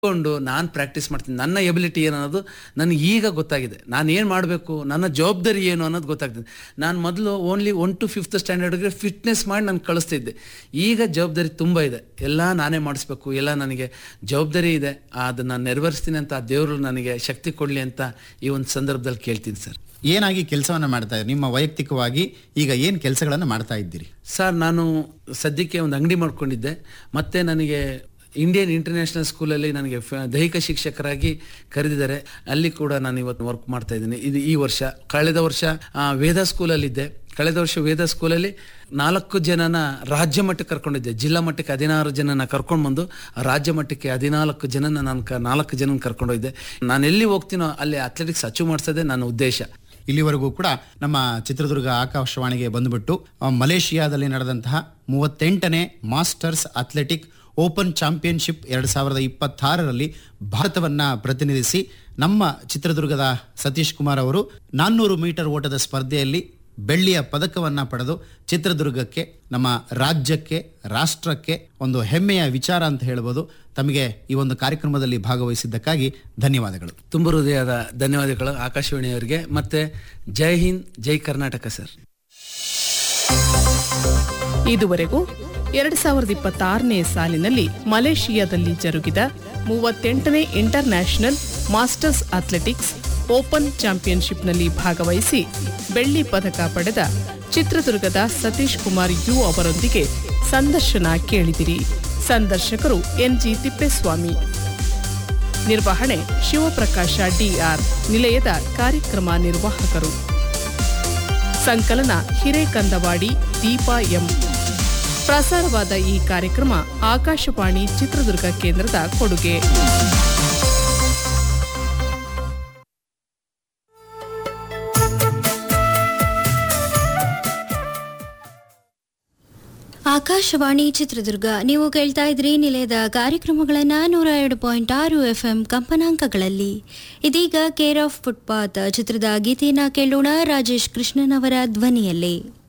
ಕೊಂಡು ನಾನು ಪ್ರಾಕ್ಟೀಸ್ ಮಾಡ್ತೀನಿ ನನ್ನ ಎಬಿಲಿಟಿ ಏನು ಅನ್ನೋದು ನನಗೆ ಈಗ ಗೊತ್ತಾಗಿದೆ ನಾನು ಏನು ಮಾಡಬೇಕು ನನ್ನ ಜವಾಬ್ದಾರಿ ಏನು ಅನ್ನೋದು ಗೊತ್ತಾಗ್ತದೆ ನಾನು ಮೊದಲು ಓನ್ಲಿ ಒನ್ ಟು ಫಿಫ್ತ್ ಸ್ಟ್ಯಾಂಡರ್ಡ್ಗೆ ಫಿಟ್ನೆಸ್ ಮಾಡಿ ನಾನು ಕಳಿಸ್ತಿದ್ದೆ ಈಗ ಜವಾಬ್ದಾರಿ ತುಂಬ ಇದೆ ಎಲ್ಲ ನಾನೇ ಮಾಡಿಸ್ಬೇಕು ಎಲ್ಲ ನನಗೆ ಜವಾಬ್ದಾರಿ ಇದೆ ಅದನ್ನು ನೆರವೇರಿಸ್ತೀನಿ ಅಂತ ಆ ದೇವರು ನನಗೆ ಶಕ್ತಿ ಕೊಡಲಿ ಅಂತ ಈ ಒಂದು ಸಂದರ್ಭದಲ್ಲಿ ಕೇಳ್ತೀನಿ ಸರ್ ಏನಾಗಿ ಕೆಲಸವನ್ನ ಮಾಡ್ತಾ ಇದ್ದೀರಿ ನಿಮ್ಮ ವೈಯಕ್ತಿಕವಾಗಿ ಈಗ ಏನು ಕೆಲಸಗಳನ್ನು ಮಾಡ್ತಾ ಇದ್ದೀರಿ ಸರ್ ನಾನು ಸದ್ಯಕ್ಕೆ ಒಂದು ಅಂಗಡಿ ಮಾಡ್ಕೊಂಡಿದ್ದೆ ಮತ್ತೆ ನನಗೆ ಇಂಡಿಯನ್ ಇಂಟರ್ನ್ಯಾಷನಲ್ ಸ್ಕೂಲಲ್ಲಿ ನನಗೆ ಫ- ದೈಹಿಕ ಶಿಕ್ಷಕರಾಗಿ ಕರೆದಿದ್ದಾರೆ ಅಲ್ಲಿ ಕೂಡ ನಾನು ಇವತ್ತು ವರ್ಕ್ ಮಾಡ್ತಾ ಇದ್ದೀನಿ ಇದು ಈ ವರ್ಷ ಕಳೆದ ವರ್ಷ ಆ, ವೇದ ಸ್ಕೂಲಲ್ಲಿದ್ದೆ ಕಳೆದ ವರ್ಷ ವೇದ ಸ್ಕೂಲಲ್ಲಿ ನಾಲ್ಕು ಜನನ ರಾಜ್ಯ ಮಟ್ಟಕ್ಕೆ ಕರ್ಕೊಂಡಿದ್ದೆ ಜಿಲ್ಲಾ ಮಟ್ಟಕ್ಕೆ ಹದಿನಾರು ಜನನ ಕರ್ಕೊಂಡು ಬಂದು ಆ ರಾಜ್ಯ ಮಟ್ಟಕ್ಕೆ ಹದಿನಾಲ್ಕು ಜನನ ನಾನು ಕ ನಾಲ್ಕು ಜನನ ಕರ್ಕೊಂಡೋಗಿದ್ದೆ ನಾನು ಎಲ್ಲಿ ಹೋಗ್ತೀನೋ ಅಲ್ಲಿ ಅಥ್ಲೆಟಿಕ್ಸ್ ಅಚೀವ್ ಮಾಡಿಸೋದೇ ನನ್ನ ಉದ್ದೇಶ ಇಲ್ಲಿವರೆಗೂ ಕೂಡ ನಮ್ಮ ಚಿತ್ರದುರ್ಗ ಆಕಾಶವಾಣಿಗೆ ಬಂದುಬಿಟ್ಟು ಆ, ಮಲೇಷಿಯಾದಲ್ಲಿ ನಡೆದಂತಹ ಮೂವತ್ತೆಂಟನೇ ಮಾಸ್ಟರ್ಸ್ ಅಥ್ಲೆಟಿಕ್ ಓಪನ್ ಚಾಂಪಿಯನ್ಶಿಪ್ ಎರಡು ಸಾವಿರದ ಇಪ್ಪತ್ತಾರರಲ್ಲಿ ಭಾರತವನ್ನ ಪ್ರತಿನಿಧಿಸಿ ನಮ್ಮ ಚಿತ್ರದುರ್ಗದ ಸತೀಶ್ ಕುಮಾರ್ ಅವರು ನಾನ್ನೂರು ಮೀಟರ್ ಓಟದ ಸ್ಪರ್ಧೆಯಲ್ಲಿ ಬೆಳ್ಳಿಯ ಪದಕವನ್ನ ಪಡೆದು ಚಿತ್ರದುರ್ಗಕ್ಕೆ ನಮ್ಮ ರಾಜ್ಯಕ್ಕೆ ರಾಷ್ಟ್ರಕ್ಕೆ ಒಂದು ಹೆಮ್ಮೆಯ ವಿಚಾರ ಅಂತ ಹೇಳ್ಬೋದು ತಮಗೆ ಈ ಒಂದು ಕಾರ್ಯಕ್ರಮದಲ್ಲಿ ಭಾಗವಹಿಸಿದ್ದಕ್ಕಾಗಿ ಧನ್ಯವಾದಗಳು ತುಂಬ ಹೃದಯದ ಧನ್ಯವಾದಗಳು ಆಕಾಶವಾಣಿಯವರಿಗೆ ಮತ್ತೆ ಜೈ ಹಿಂದ್ ಜೈ ಕರ್ನಾಟಕ ಸರ್ ಇದುವರೆಗೂ ಎರಡ್ ಸಾವಿರದ ಇಪ್ಪತ್ತಾರನೇ ಸಾಲಿನಲ್ಲಿ ಮಲೇಷಿಯಾದಲ್ಲಿ ಜರುಗಿದ ಮೂವತ್ತೆಂಟನೇ ಇಂಟರ್ ನ್ಯಾಷನಲ್ ಮಾಸ್ಟರ್ಸ್ ಅಥ್ಲೆಟಿಕ್ಸ್ ಓಪನ್ ಚಾಂಪಿಯನ್ಶಿಪ್ನಲ್ಲಿ ಭಾಗವಹಿಸಿ ಬೆಳ್ಳಿ ಪದಕ ಪಡೆದ ಚಿತ್ರದುರ್ಗದ ಸತೀಶ್ ಕುಮಾರ್ ಯು ಅವರೊಂದಿಗೆ ಸಂದರ್ಶನ ಕೇಳಿದಿರಿ ಸಂದರ್ಶಕರು ಎನ್ಜಿ ತಿಪ್ಪೇಸ್ವಾಮಿ ನಿರ್ವಹಣೆ ಶಿವಪ್ರಕಾಶ ಡಿಆರ್ ನಿಲಯದ ಕಾರ್ಯಕ್ರಮ ನಿರ್ವಾಹಕರು ಸಂಕಲನ ಹಿರೇಕಂದವಾಡಿ ದೀಪಾ ಎಂ ಪ್ರಸಾರವಾದ ಈ ಕಾರ್ಯಕ್ರಮ ಆಕಾಶವಾಣಿ ಚಿತ್ರದುರ್ಗ ಕೇಂದ್ರದ ಕೊಡುಗೆ ಆಕಾಶವಾಣಿ ಚಿತ್ರದುರ್ಗ ನೀವು ಕೇಳ್ತಾ ಇದ್ರಿ ನಿಲಯದ ಕಾರ್ಯಕ್ರಮಗಳನ್ನು ನೂರ ಎರಡು ಪಾಯಿಂಟ್ ಆರು ಎಫ್ ಎಂ ಕಂಪನಾಂಕಗಳಲ್ಲಿ ಇದೀಗ ಕೇರ್ ಆಫ್ ಫುಟ್ಪಾತ್ ಚಿತ್ರದ ಗೀತೆಯನ್ನು ಕೇಳೋಣ ರಾಜೇಶ್ ಕೃಷ್ಣನ್ ಅವರ ಧ್ವನಿಯಲ್ಲಿ